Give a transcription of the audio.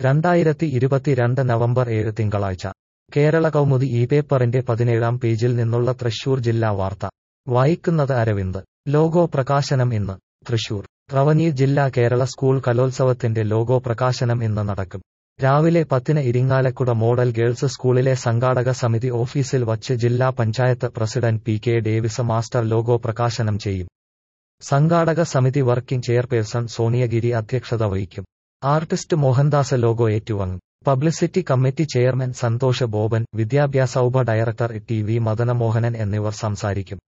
രണ്ടായിരത്തി ഇരുപത്തിരണ്ട് നവംബർ ഏഴ് തിങ്കളാഴ്ച കേരള കൗമുദി ഈ പേപ്പറിന്റെ പതിനേഴാം പേജിൽ നിന്നുള്ള തൃശൂർ ജില്ലാ വാർത്ത വായിക്കുന്നത് അരവിന്ദ് ലോഗോ പ്രകാശനം ഇന്ന് തൃശൂർ റവന്യൂ ജില്ലാ കേരള സ്കൂൾ കലോത്സവത്തിന്റെ ലോഗോ പ്രകാശനം ഇന്ന് നടക്കും രാവിലെ പത്തിന് ഇരിങ്ങാലക്കുട മോഡൽ ഗേൾസ് സ്കൂളിലെ സംഘാടക സമിതി ഓഫീസിൽ വച്ച് ജില്ലാ panchayat president P K Davis master logo പ്രകാശനം ചെയ്യും സംഘാടക സമിതി വർക്കിംഗ് ചെയർപേഴ്സൺ സോണിയഗിരി അധ്യക്ഷത വഹിക്കും ആർട്ടിസ്റ്റ് മോഹൻദാസ് ലോഗോ ഏറ്റുവാങ്ങും publicity committee chairman Santhosh Boban വിദ്യാഭ്യാസ ഉപ ഡയറക്ടർ ടി വി മദനമോഹനൻ എന്നിവർ സംസാരിക്കും